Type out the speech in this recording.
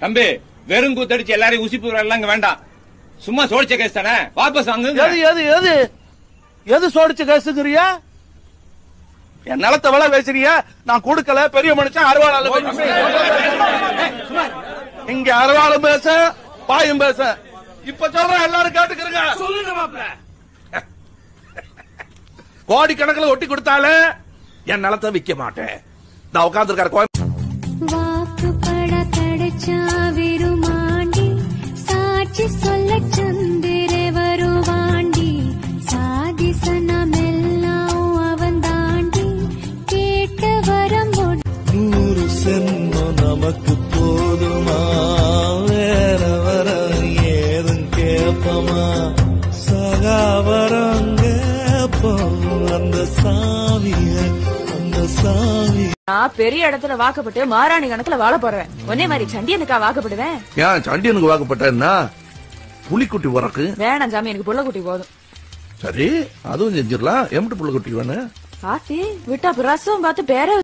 தம்பி வெறும் கூத்தடிச்சு எல்லாரையும் உசிப்பு எல்லாம் இங்க வேண்டாம் சும்மா சோழிச்ச கேஸ் தானே வாபஸ் எது வாங்க எது எது எது சோடிச்சு கேசுங்கிறியா என் நிலத்தை விலை பேசுறிய நான் கொடுக்கல பெரிய மனுஷன் அறுவாளால பேச இங்க அறுவாளும் பேச பாயும் பேச இப்ப சொல்றேன் எல்லாரும் கேட்டுக்கிறங்க சொல்லுங்க மாப்பிள கோடி கணக்குல ஒட்டி கொடுத்தாலே என் நிலத்தை விக்க மாட்டேன் நான் உட்காந்துருக்காரு வாக்குப்பட கிடைச்சா விருமாண்டி சாட்சி சொல்ல சந்திர வருவாண்டி சாதி சனமெல்லாம் அவன் தாண்டி கேட்ட வரம் நூறு சென்மம் நமக்கு போதுமா வேற வர ஏதும் கேப்பமா சகாவரம் கேப்போம் அந்த சாமிய அந்த சாமி நான் பெரிய இடத்துல வாக்கப்பட்டு மாராணி கணக்குல வாழ போறேன் ஒன்னே மாதிரி சண்டியனுக்கா வாக்கப்படுவேன் ஏன் சண்டியனுக்கு வாக்கப்பட்டேன்னா புலிக்குட்டி உறக்கு வேணாம் சாமி எனக்கு புள்ள குட்டி போதும் சரி அதுவும் செஞ்சிடலாம் எம்பிட்டு புள்ள குட்டி வேணும் பாத்தி விட்டா பிரசவம் பார்த்து பேர